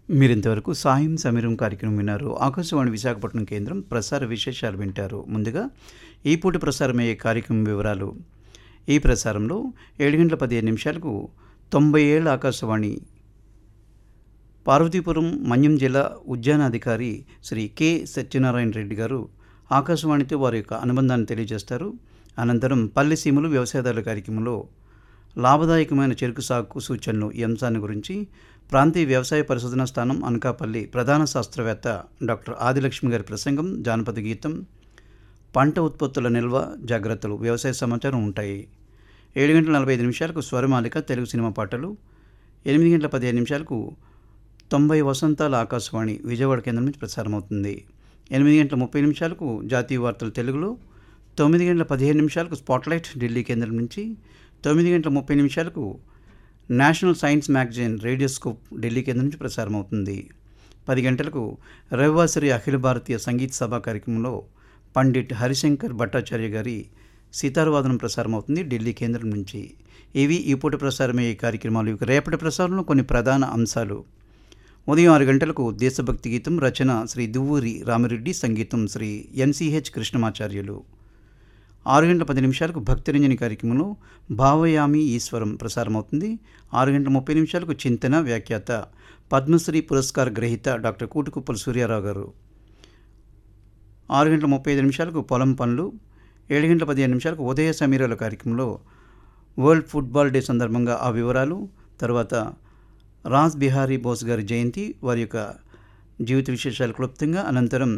మీరింతవరకు సాయం సమీరం కార్యక్రమం విన్నారు ఆకాశవాణి విశాఖపట్నం కేంద్రం ప్రసార విశేషాలు వింటారు ముందుగా ఈ పూట ప్రసారమయ్యే కార్యక్రమం వివరాలు ఈ ప్రసారంలో ఏడు గంటల పదిహేను నిమిషాలకు తొంభై ఏళ్ళ ఆకాశవాణి పార్వతీపురం మన్యం జిల్లా ఉద్యానాధికారి శ్రీ కె సత్యనారాయణ రెడ్డి గారు ఆకాశవాణితో వారి యొక్క అనుబంధాన్ని తెలియజేస్తారు అనంతరం పల్లె సీమలు వ్యవసాయదారుల కార్యక్రమంలో లాభదాయకమైన చెరుకు సాగుకు సూచనలు ఈ అంశాన్ని గురించి ప్రాంతీయ వ్యవసాయ పరిశోధనా స్థానం అనకాపల్లి ప్రధాన శాస్త్రవేత్త డాక్టర్ ఆదిలక్ష్మి గారి ప్రసంగం జానపద గీతం పంట ఉత్పత్తుల నిల్వ జాగ్రత్తలు వ్యవసాయ సమాచారం ఉంటాయి ఏడు గంటల నలభై ఐదు నిమిషాలకు స్వరమాలిక తెలుగు సినిమా పాటలు ఎనిమిది గంటల పదిహేను నిమిషాలకు తొంభై వసంతాల ఆకాశవాణి విజయవాడ కేంద్రం నుంచి ప్రసారమవుతుంది ఎనిమిది గంటల ముప్పై నిమిషాలకు జాతీయ వార్తలు తెలుగులో తొమ్మిది గంటల పదిహేను నిమిషాలకు స్పాట్లైట్ ఢిల్లీ కేంద్రం నుంచి తొమ్మిది గంటల ముప్పై నిమిషాలకు national science magazine radioscope Delhi కేంద్రం నుంచి ప్రసారమవుతుంది పది గంటలకు రవివాసరి అఖిల భారతీయ సంగీత సభ కార్యక్రమంలో పండిట్ హరిశంకర్ భట్టాచార్య గారి సితారవాదనం ప్రసారమవుతుంది ఢిల్లీ కేంద్రం నుంచి ఇవి ఈ పూట ప్రసారమయ్యే కార్యక్రమాలు ఇక రేపటి ప్రసారంలో కొన్ని ప్రధాన అంశాలు ఉదయం ఆరు గంటలకు దేశభక్తి గీతం రచన శ్రీ దువ్వూరి రామిరెడ్డి సంగీతం శ్రీ ఎన్సిహెచ్ కృష్ణమాచార్యులు ఆరు గంటల పది నిమిషాలకు భక్తిరంజని కార్యక్రమంలో భావయామి ఈశ్వరం ప్రసారమవుతుంది ఆరు గంటల ముప్పై నిమిషాలకు చింతన వ్యాఖ్యాత పద్మశ్రీ పురస్కార గ్రహీత డాక్టర్ కూటుకుప్పల సూర్యారావు గారు ఆరు గంటల ముప్పై ఐదు నిమిషాలకు పొలం పనులు ఏడు గంటల పదిహేను నిమిషాలకు ఉదయ సమీరాల కార్యక్రమంలో వరల్డ్ ఫుట్బాల్ డే సందర్భంగా ఆ వివరాలు తర్వాత రాజ్ బిహారీ బోస్ గారి జయంతి వారి యొక్క జీవిత విశేషాలు క్లుప్తంగా అనంతరం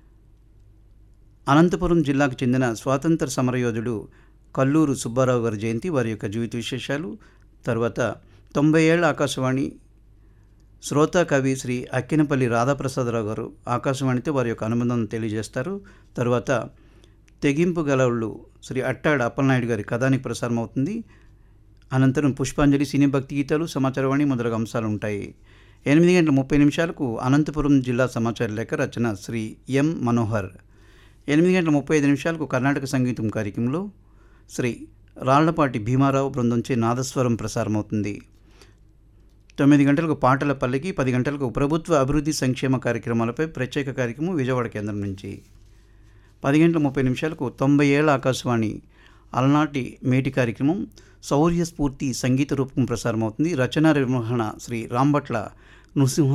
అనంతపురం జిల్లాకు చెందిన స్వాతంత్ర సమరయోధుడు కల్లూరు సుబ్బారావు గారి జయంతి వారి యొక్క జీవిత విశేషాలు తర్వాత తొంభై ఏళ్ల ఆకాశవాణి శ్రోత కవి శ్రీ అక్కినపల్లి రాధాప్రసాదరావు గారు ఆకాశవాణితో వారి యొక్క అనుబంధం తెలియజేస్తారు తర్వాత తెగింపు గలవుళ్ళు శ్రీ అట్టాడ అప్పలనాయుడు గారి కథానికి ప్రసారం అవుతుంది అనంతరం పుష్పాంజలి సినీ భక్తి గీతాలు సమాచారవాణి మొదలగు అంశాలు ఉంటాయి ఎనిమిది గంటల ముప్పై నిమిషాలకు అనంతపురం జిల్లా సమాచార లేఖ రచన శ్రీ ఎం మనోహర్ ఎనిమిది గంటల ముప్పై ఐదు నిమిషాలకు కర్ణాటక సంగీతం కార్యక్రమంలో శ్రీ రాళ్లపాటి భీమారావు బృందంచే నాదస్వరం ప్రసారమవుతుంది తొమ్మిది గంటలకు పాటల పల్లకి పది గంటలకు ప్రభుత్వ అభివృద్ధి సంక్షేమ కార్యక్రమాలపై ప్రత్యేక కార్యక్రమం విజయవాడ కేంద్రం నుంచి పది గంటల ముప్పై నిమిషాలకు తొంభై ఏళ్ల ఆకాశవాణి అలనాటి మేటి కార్యక్రమం శౌర్య స్ఫూర్తి సంగీత రూపకం ప్రసారమవుతుంది రచన నిర్వహణ శ్రీ రాంభట్ల నృసింహ